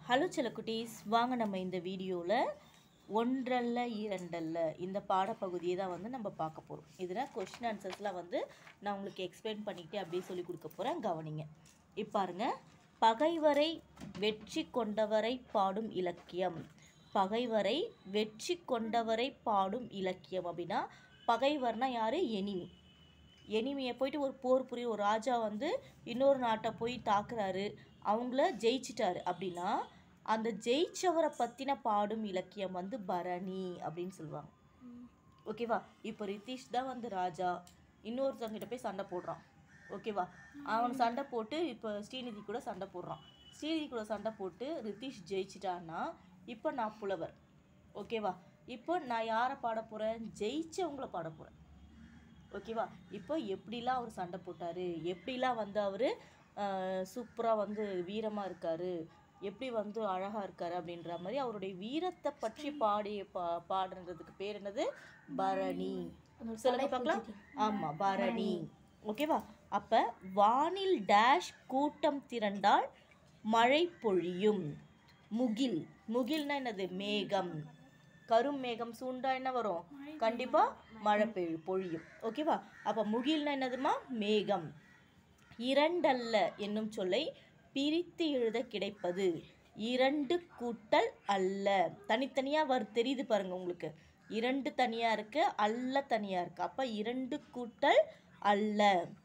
hello செல்லக்குட்டீஸ் வாங்க நம்ம இந்த வீடியோவில் ஒன்றல்ல இரண்டல்ல இந்த பாடப்பகுதியை தான் வந்து நம்ம பார்க்க போகிறோம் இதில் கொஷின் ஆன்சர்ஸ்லாம் வந்து நான் உங்களுக்கு எக்ஸ்பிளைன் பண்ணிக்கிட்டே அப்படியே சொல்லி கொடுக்க போகிறேன் கவனிங்க இப்போ பாருங்க பகைவரை வெற்றி கொண்டவரை பாடும் இலக்கியம் பகைவரை வெற்றி கொண்டவரை பாடும் இலக்கியம் அப்படின்னா பகைவர்னா யார் எனிமி எனிமியை போயிட்டு ஒரு போர் புரிய ஒரு ராஜா வந்து இன்னொரு நாட்டை போய் தாக்குறாரு அவங்கள ஜெயிச்சிட்டாரு அப்படின்னா அந்த ஜெயிச்சவரை பற்றின பாடும் இலக்கியம் வந்து பரணி அப்படின்னு சொல்லுவாங்க ஓகேவா இப்போ ரித்தீஷ் தான் வந்து ராஜா இன்னொருத்தவங்கிட்ட போய் சண்டை போடுறான் ஓகேவா அவன் சண்டை போட்டு இப்போ ஸ்ரீநிதி கூட சண்டை போடுறான் ஸ்ரீநிதி கூட சண்டை போட்டு ரித்தீஷ் ஜெயிச்சிட்டான்னா இப்போ நான் புலவர் ஓகேவா இப்போ நான் யாரை பாட போகிறேன் ஜெயிச்சவங்கள பாட போகிறேன் ஓகேவா இப்போ எப்படிலாம் அவர் சண்டை போட்டார் எப்படிலாம் வந்து அவர் சூப்பராக வந்து வீரமாக இருக்கார் எப்படி வந்து அழகாக இருக்கார் அப்படின்ற மாதிரி அவருடைய வீரத்தை பற்றி பாடிய பா பாடுறதுக்கு பேர் என்னது பரணி சொல்லுங்க பார்க்கலாம் ஆமாம் பரணி ஓகேவா அப்போ வானில் டேஷ் கூட்டம் திரண்டால் மழை பொழியும் முகில் முகில்னா என்னது மேகம் கரும் மேகம் சூண்டா என்ன வரும் கண்டிப்பா மழை பெய்யும் பொழியும் ஓகேவா அப்ப முகில்னா என்னதுமா மேகம் இரண்டல்ல என்னும் சொல்லை பிரித்து எழுத கிடைப்பது இரண்டு கூட்டல் அல்ல தனித்தனியா வரு தெரியுது பாருங்க உங்களுக்கு இரண்டு தனியா இருக்கு அல்ல தனியா இருக்கு அப்ப இரண்டு கூட்டல் அல்ல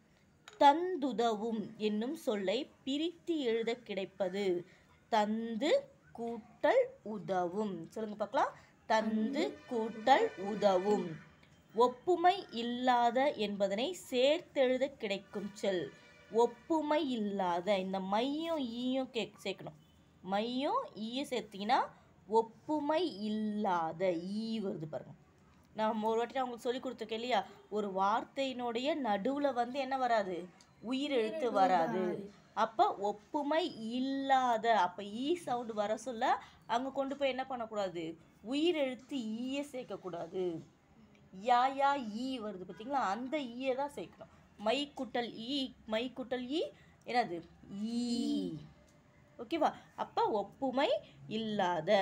தந்துதவும் என்னும் சொல்லை பிரித்து எழுத கிடைப்பது தந்து கூட்டல் உதவும் சொல்லுங்க பார்க்கலாம் தந்து கூட்டல் உதவும் ஒப்புமை இல்லாத என்பதனை சேர்த்தெழுத கிடைக்கும் சொல் ஒப்புமை இல்லாத இந்த மையும் ஈயும் கே சேர்க்கணும் மையும் ஈயும் சேர்த்தீங்கன்னா ஒப்புமை இல்லாத ஈ வருது பாருங்க நான் ஒரு வாட்டி நான் உங்களுக்கு சொல்லி கொடுத்துருக்கேன் இல்லையா ஒரு வார்த்தையினுடைய நடுவில் வந்து என்ன வராது உயிர் எழுத்து வராது அப்போ ஒப்புமை இல்லாத அப்போ ஈ சவுண்டு வர சொல்ல அங்கே கொண்டு போய் என்ன பண்ணக்கூடாது உயிர் எழுத்து ஈயை சேர்க்கக்கூடாது யா யா ஈ வருது பார்த்தீங்களா அந்த ஈயை தான் சேர்க்கணும் மை குட்டல் ஈ மை குட்டல் ஈ என்னது ஈ ஓகேவா அப்போ ஒப்புமை இல்லாத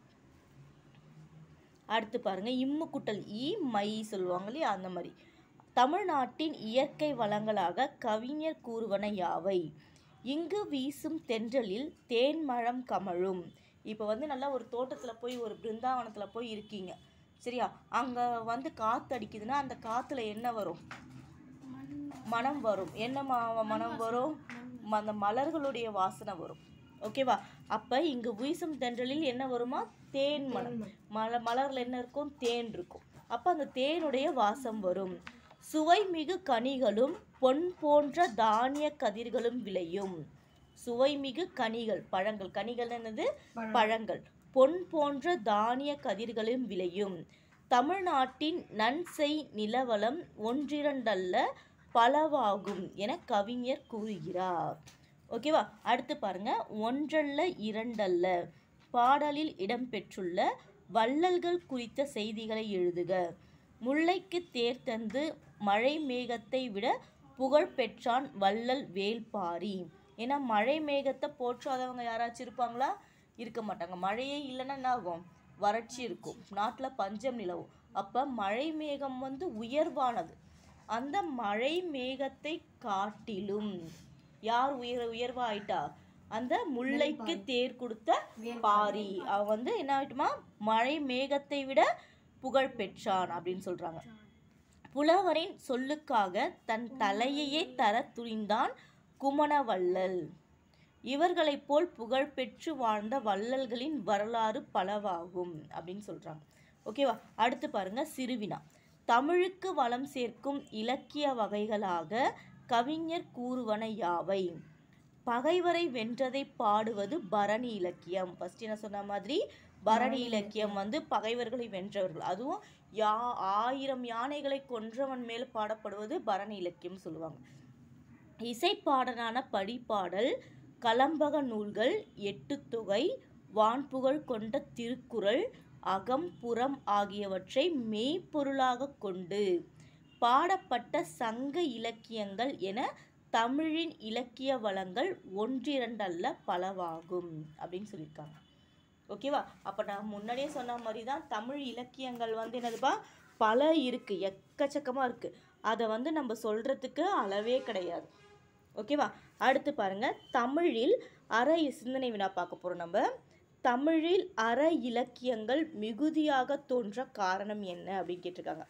அடுத்து பாருங்க இம்மு குட்டல் ஈ மை சொல்லுவாங்க இல்லையா அந்த மாதிரி தமிழ்நாட்டின் இயற்கை வளங்களாக கவிஞர் கூறுவன யாவை இங்கு வீசும் தென்றலில் தேன்மழம் கமழும் இப்போ வந்து நல்லா ஒரு தோட்டத்தில் போய் ஒரு பிருந்தாவனத்தில் போய் இருக்கீங்க சரியா அங்கே வந்து காற்று அடிக்குதுன்னா அந்த காற்றுல என்ன வரும் மனம் வரும் என்ன ம- மனம் வரும் ம- அந்த மலர்களுடைய வாசனை வரும் ஓகேவா அப்போ இங்கு வீசும் தென்றலில் என்ன வருமா தேன் மனம் மல மலரில் என்ன இருக்கும் தேன் இருக்கும் அப்போ அந்த தேனுடைய வாசம் வரும் சுவைமிகு கனிகளும் பொன் போன்ற தானிய கதிர்களும் விளையும் சுவைமிகு கனிகள் பழங்கள் கனிகள் என்னது பழங்கள் பொன் போன்ற தானிய கதிர்களும் விளையும் தமிழ்நாட்டின் நன்செய் நிலவளம் ஒன்றிரண்டல்ல பலவாகும் என கவிஞர் கூறுகிறார் ஓகேவா அடுத்து பாருங்க ஒன்றல்ல இரண்டல்ல பாடலில் இடம்பெற்றுள்ள வள்ளல்கள் குறித்த செய்திகளை எழுதுக முல்லைக்கு தேர் தந்து மழை மேகத்தை விட புகழ் பெற்றான் வள்ளல் வேல்பாரி ஏன்னா மழை மேகத்தை போற்றாதவங்க யாராச்சும் இருப்பாங்களா இருக்க மாட்டாங்க மழையே இல்லைன்னா என்ன ஆகும் வறட்சி இருக்கும் நாட்டில் பஞ்சம் நிலவும் அப்போ மழை மேகம் வந்து உயர்வானது அந்த மழை மேகத்தை காட்டிலும் யார் உயர் உயர்வா ஆயிட்டா அந்த முல்லைக்கு தேர் கொடுத்த பாரி அவ வந்து என்ன ஆயிட்டுமா மழை மேகத்தை விட புகழ் பெற்றான் அப்படின்னு சொல்றாங்க புலவரின் சொல்லுக்காக தன் தலையையே தர துணிந்தான் குமணவள்ளல் இவர்களைப் போல் புகழ் பெற்று வாழ்ந்த வள்ளல்களின் வரலாறு பலவாகும் அப்படின்னு சொல்றாங்க ஓகேவா அடுத்து பாருங்க சிறுவினா தமிழுக்கு வளம் சேர்க்கும் இலக்கிய வகைகளாக கவிஞர் கூறுவன யாவை பகைவரை வென்றதை பாடுவது பரணி இலக்கியம் ஃபர்ஸ்ட் என்ன சொன்ன மாதிரி பரணி இலக்கியம் வந்து பகைவர்களை வென்றவர்கள் அதுவும் யா ஆயிரம் யானைகளை கொன்றவன் மேல் பாடப்படுவது பரணி இலக்கியம் சொல்லுவாங்க இசைப்பாடலான படிப்பாடல் கலம்பக நூல்கள் எட்டுத்தொகை வான்புகழ் கொண்ட திருக்குறள் அகம் புறம் ஆகியவற்றை மெய்ப்பொருளாக கொண்டு பாடப்பட்ட சங்க இலக்கியங்கள் என தமிழின் இலக்கிய வளங்கள் ஒன்றிரண்டல்ல பலவாகும் அப்படின்னு சொல்லியிருக்காங்க ஓகேவா அப்போ நான் முன்னாடியே சொன்ன மாதிரி தான் தமிழ் இலக்கியங்கள் வந்து என்னதுப்பா பல இருக்குது எக்கச்சக்கமாக இருக்குது அதை வந்து நம்ம சொல்கிறதுக்கு அளவே கிடையாது ஓகேவா அடுத்து பாருங்க தமிழில் அற சிந்தனை வினா பார்க்க போகிறோம் நம்ம தமிழில் அற இலக்கியங்கள் மிகுதியாக தோன்ற காரணம் என்ன அப்படின்னு கேட்டிருக்காங்க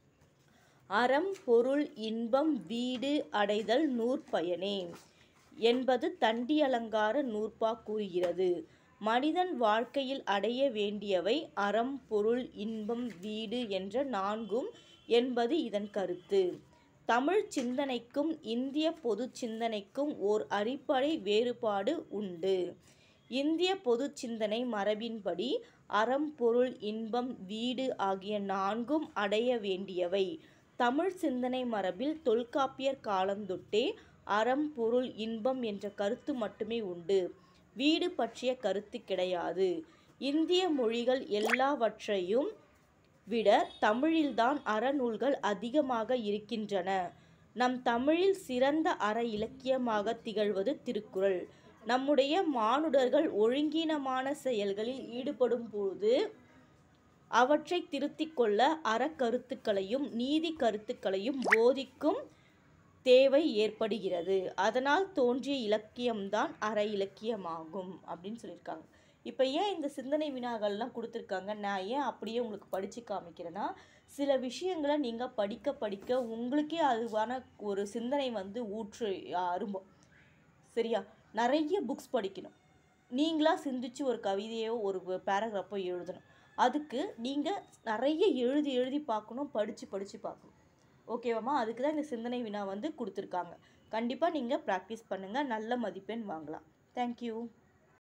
அறம் பொருள் இன்பம் வீடு அடைதல் நூற்பயனே என்பது தண்டி அலங்கார நூற்பா கூறுகிறது மனிதன் வாழ்க்கையில் அடைய வேண்டியவை அறம் பொருள் இன்பம் வீடு என்ற நான்கும் என்பது இதன் கருத்து தமிழ் சிந்தனைக்கும் இந்திய பொது சிந்தனைக்கும் ஓர் அடிப்படை வேறுபாடு உண்டு இந்திய பொது சிந்தனை மரபின்படி அறம் பொருள் இன்பம் வீடு ஆகிய நான்கும் அடைய வேண்டியவை தமிழ் சிந்தனை மரபில் தொல்காப்பியர் காலந்தொட்டே அறம் பொருள் இன்பம் என்ற கருத்து மட்டுமே உண்டு வீடு பற்றிய கருத்து கிடையாது இந்திய மொழிகள் எல்லாவற்றையும் விட தமிழில்தான் அறநூல்கள் அதிகமாக இருக்கின்றன நம் தமிழில் சிறந்த அற இலக்கியமாக திகழ்வது திருக்குறள் நம்முடைய மானுடர்கள் ஒழுங்கீனமான செயல்களில் ஈடுபடும் போது அவற்றை திருத்திக் கொள்ள அறக்கருத்துக்களையும் நீதி கருத்துக்களையும் போதிக்கும் தேவை ஏற்படுகிறது அதனால் தோன்றிய இலக்கியம்தான் அற இலக்கியமாகும் அப்படின்னு சொல்லியிருக்காங்க இப்போ ஏன் இந்த சிந்தனை வினாக்கள்லாம் கொடுத்துருக்காங்க நான் ஏன் அப்படியே உங்களுக்கு படித்து காமிக்கிறேன்னா சில விஷயங்களை நீங்கள் படிக்க படிக்க உங்களுக்கே அதுவான ஒரு சிந்தனை வந்து ஊற்று அரும்பும் சரியா நிறைய புக்ஸ் படிக்கணும் நீங்களாக சிந்திச்சு ஒரு கவிதையோ ஒரு பேராகிராஃபோ எழுதணும் அதுக்கு நீங்கள் நிறைய எழுதி எழுதி பார்க்கணும் படித்து படித்து பார்க்கணும் ஓகேவாம்மா அதுக்கு தான் இந்த சிந்தனை வினா வந்து கொடுத்துருக்காங்க கண்டிப்பாக நீங்கள் ப்ராக்டிஸ் பண்ணுங்கள் நல்ல மதிப்பெண் வாங்கலாம் தேங்க்யூ